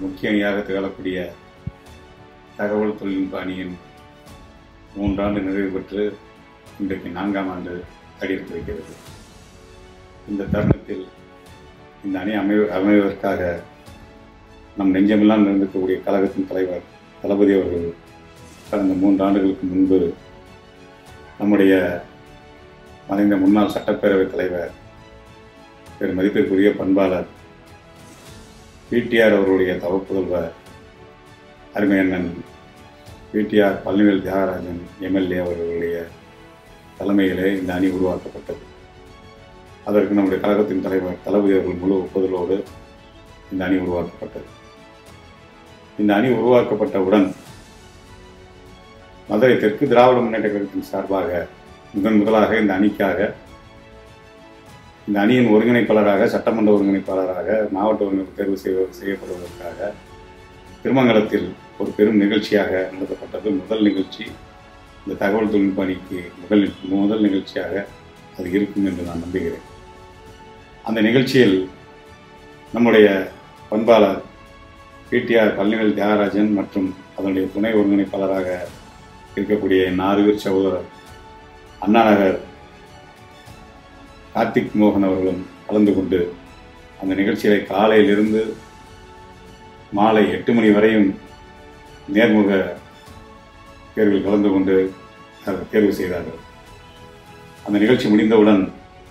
முக்கிய அணியாக திகழக்கூடிய தகவல் தொழில்நுட்ப அணியின் மூன்றாண்டு நிறைவு பெற்று இன்றைக்கு நான்காம் ஆண்டு அடியெடுத்து வைக்கிறது இந்த தருணத்தில் இந்த அணி அமை அமைவதற்காக நம் நெஞ்சமெல்லாம் நிறந்திருக்கக்கூடிய கழகத்தின் தலைவர் தளபதி அவர்கள் கடந்த மூன்று ஆண்டுகளுக்கு முன்பு நம்முடைய மறைந்த முன்னாள் சட்டப்பேரவைத் தலைவர் பெரும் மதிப்பிற்குரிய பண்பாளர் பிடிஆர் அவர்களுடைய தவப்புதல்வர் அருமையண்ணன் பிடிஆர் பழனிவேல் தியாகராஜன் எம்எல்ஏ அவர்களுடைய தலைமையிலே இந்த அணி உருவாக்கப்பட்டது அதற்கு நம்முடைய கழகத்தின் தலைவர் தளபதி அவர்கள் முழு ஒப்புதலோடு இந்த அணி உருவாக்கப்பட்டது இந்த அணி உருவாக்கப்பட்டவுடன் மதுரை தெற்கு திராவிட முன்னேற்ற கழகத்தின் சார்பாக முதன் முதலாக இந்த அணிக்காக இந்த அணியின் ஒருங்கிணைப்பாளராக சட்டமன்ற ஒருங்கிணைப்பாளராக மாவட்ட ஒருங்கிணைப்பு தேர்வு செய்வ செய்யப்படுவதற்காக திருமங்கலத்தில் ஒரு பெரும் நிகழ்ச்சியாக நடத்தப்பட்டது முதல் நிகழ்ச்சி இந்த தகவல் தொழில்நுட்ப அணிக்கு முதல் முதல் நிகழ்ச்சியாக அது இருக்கும் என்று நான் நம்புகிறேன் அந்த நிகழ்ச்சியில் நம்முடைய பண்பாளர் பிடிஆர் பழனிவேல் தியாகராஜன் மற்றும் அதனுடைய துணை ஒருங்கிணைப்பாளராக இருக்கக்கூடிய என் ஆறுவீர் சகோதரர் அண்ணாநகர் கார்த்திக் மோகன் அவர்களும் கலந்து கொண்டு அந்த நிகழ்ச்சியை காலையிலிருந்து மாலை எட்டு மணி வரையும் நேர்முக தேர்வில் கலந்து கொண்டு அதை தேர்வு செய்தார்கள் அந்த நிகழ்ச்சி முடிந்தவுடன்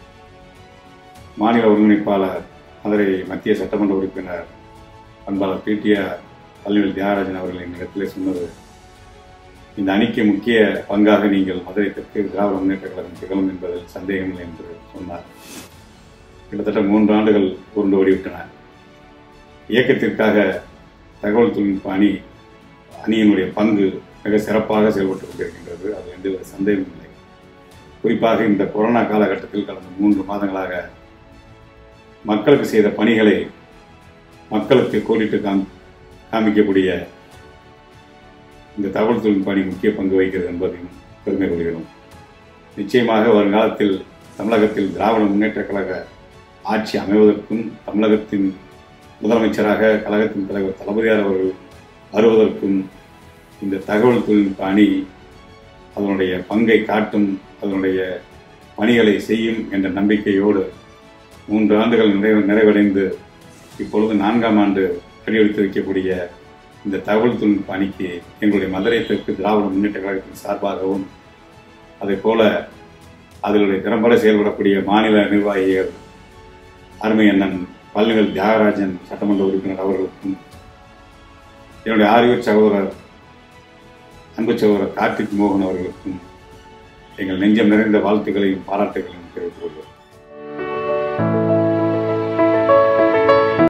மாநில ஒருங்கிணைப்பாளர் மதுரை மத்திய சட்டமன்ற உறுப்பினர் பண்பாளர் பிடிஆர் பழனிவேல் தியாகராஜன் அவர்கள் என்னிடத்திலே சொன்னது இந்த அணிக்கு முக்கிய பங்காக நீங்கள் மதுரை தெற்கு திராவிட முன்னேற்ற கழகம் திகழும் என்பதில் சந்தேகமில்லை என்று சொன்னார் கிட்டத்தட்ட மூன்று ஆண்டுகள் உருண்டு ஓடிவிட்டன இயக்கத்திற்காக தகவல் தொழில்நுட்ப அணி அணியினுடைய பங்கு மிக சிறப்பாக செயல்பட்டு கொண்டிருக்கின்றது அது எந்த சந்தேகமும் இல்லை குறிப்பாக இந்த கொரோனா காலகட்டத்தில் கடந்த மூன்று மாதங்களாக மக்களுக்கு செய்த பணிகளை மக்களுக்கு கோடிட்டு காம் காமிக்கக்கூடிய இந்த தகவல் தொழில்நுட்ப அணி முக்கிய பங்கு வகிக்கிறது என்பதையும் பெருமை கொள்கிறோம் நிச்சயமாக வருங்காலத்தில் தமிழகத்தில் திராவிட முன்னேற்ற கழக ஆட்சி அமைவதற்கும் தமிழகத்தின் முதலமைச்சராக கழகத்தின் தலைவர் தளபதியார் அவர்கள் வருவதற்கும் இந்த தகவல் தொழில்நுட்ப அணி அதனுடைய பங்கை காட்டும் அதனுடைய பணிகளை செய்யும் என்ற நம்பிக்கையோடு மூன்று ஆண்டுகள் நிறைவு நிறைவடைந்து இப்பொழுது நான்காம் ஆண்டு அடியெடுத்து வைக்கக்கூடிய இந்த தகவல் தொழில்நுட்ப அணிக்கு எங்களுடைய மதுரை தெற்கு திராவிட முன்னேற்ற கழகத்தின் சார்பாகவும் அதே போல அதனுடைய திறம்பட செயல்படக்கூடிய மாநில நிர்வாகிகள் அருமை அண்ணன் பழனிவேல் தியாகராஜன் சட்டமன்ற உறுப்பினர் அவர்களுக்கும் என்னுடைய ஆரியர் சகோதரர் அன்பு சகோதரர் கார்த்திக் மோகன் அவர்களுக்கும் எங்கள் நெஞ்சம் நிறைந்த வாழ்த்துக்களையும் பாராட்டுகளையும்